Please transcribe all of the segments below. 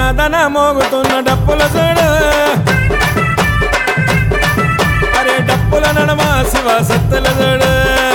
దన మోగుతున్న డప్పుల చూడు అరే డప్పుల నడమ శివ సత్తుల చూడు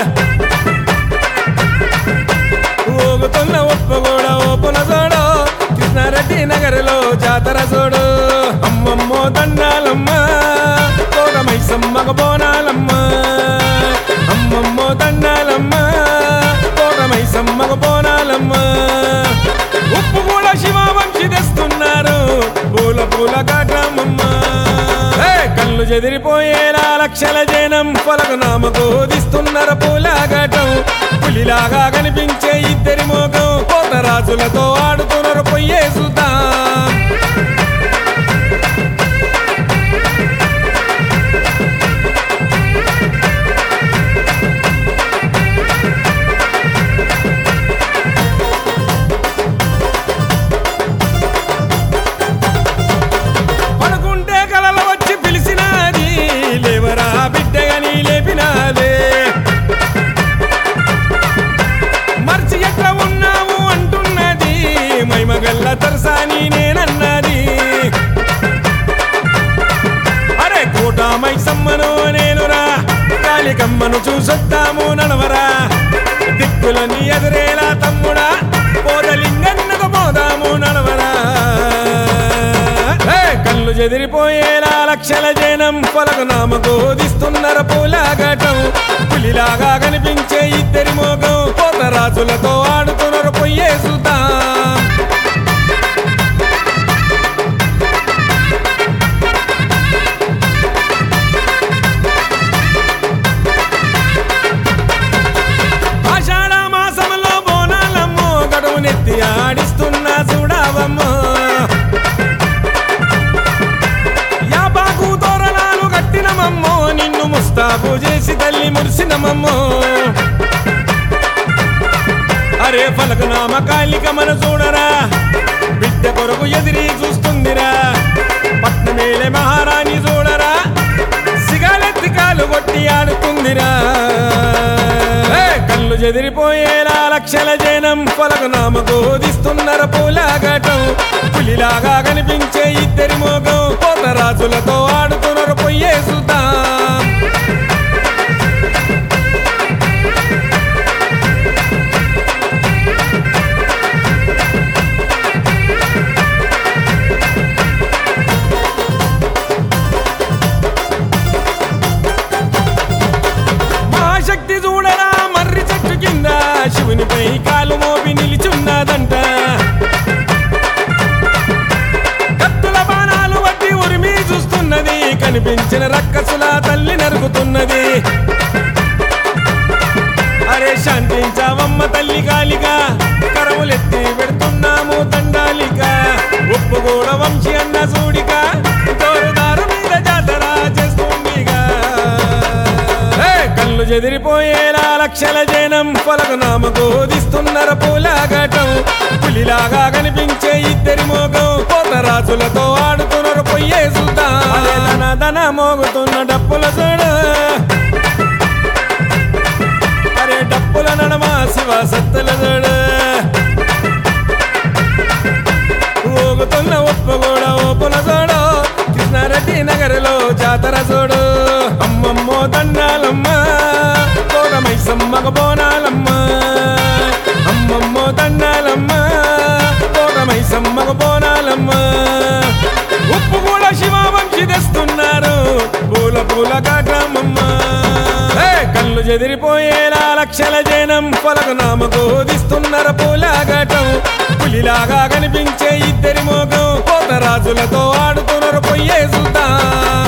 ఊగుతున్న ఉప్పు కూడా ఓపుల చూడు కృష్ణారెడ్డి నగరులో జాతర చూడు అమ్మమ్మో దండాలమ్మ కోరమై సమ్మగ బోనాలమ్మ అమ్మమ్మో దండాలమ్మ కోరమై సమ్మగ బోనాలమ్మ ఉప్పు కూడా శివ వంశి తెస్తున్నారు పూల పూల కాటమమ్మ హే, కళ్ళు చెదిరిపోయేలా లక్షల జనం పొలకు నామకు దిస్తున్నారు పూలాగటం పులిలాగా కనిపించే ఇద్దరి మోగం కోతరాజులతో ఆడుతున్నారు పొయ్యే సుతా పడుకుంటే కలలు వచ్చి పిలిచినది లేవరా బిడ్డగని లేపినాదే మర్చి ఎట్లా ఉన్నావు అంటున్నది మైమగల్ల తరసాని నేనన్నది అరే కోట మైసమ్మను నేనురా కాళికమ్మను చూసొద్దాము నడవరా దిక్కులని ఎదురేలా తమ్ముడా పోదలింగన్నకు పోదాము నడవరా హే, కళ్ళు చెదిరిపోయేలా లక్షల జనం పొలకు నామకు దిస్తున్నారు పూలాగటం పులిలాగా కనిపించే ఇద్దరి మోగం కోతరాజులతో ఆడుతున్నారు పొయ్యే సుతా ఆషాఢ మాసంలో బోనాలమ్మో గడువు నెత్తి ఆడిస్తున్నా చూడవమ్మో యాపాకు తోరణాలు కట్టినమమ్మో నిన్ను ముస్తాబు చేసి తల్లి మురిసినమమ్మో అరే ఫలకనామ కాళిక మన చూడరా బిడ్డ కొరకు ఎదిరి చూస్తుందిరా పట్నమేలే మహారాణి చూడరా సిగాలెత్తి కాలు కొట్టి ఆడుతుందిరా హే, కళ్ళు చెదిరిపోయేలా లక్షల జనం పొలకు నామకు దిస్తున్నారు పూలాగటం పులిలాగా కనిపించే ఇద్దరి మోగం కోతరాజులతో ఆడుతున్నారు పొయ్యే సుతా మహాశక్తి చూడరా మర్రి చెట్టు కింద శివునిపై కాలు మోపి నిలిచున్నదంట కత్తుల బాణాలు వట్టి ఉరిమి చూస్తున్నది కనిపించిన రక్కసుల తల్లి నరుగుతున్నది అరే శాంతించావమ్మ తల్లి కాలిగా కరములెత్తి పెడుతున్నాము తండాలిక ఉప్పు కూడా వంశీ అన్న చూడిక తోరుదారు మీద జాతర చేస్తుందిగా హే, కళ్ళు చెదిరిపోయేలా లక్షల జనం పొలకు నామకు దిస్తున్నారు పూలాగటం పులిలాగా కనిపించే ఇద్దరి మోగం కోతరాజులతో ఆడుతున్నారు పొయ్యే సుతా దన దన మోగుతున్న డప్పుల చూడు అరే డప్పుల నడమ శివ సత్తుల చూడు ఊగుతున్న ఉప్పు కూడా ఓపుల చూడు కృష్ణారెడ్డి నగరులో జాతర చూడు అమ్మమ్మో దండాలమ్మ కోరమై సమ్మగ బోనాలమ్మ అమ్మమ్మో దండాలమ్మ కోరమై సమ్మగ బోనాలమ్మ ఉప్పు కూడా శివ వంశి తెస్తున్నారు పూల పూల కాటమమ్మ హే, కళ్ళు చెదిరిపోయేలా లక్షల జనం పొలకు నామకు దిస్తున్నారు పూలాగటం పులిలాగా కనిపించే ఇద్దరి మోగం కోతరాజులతో ఆడుతున్నారు పొయ్యే సుతా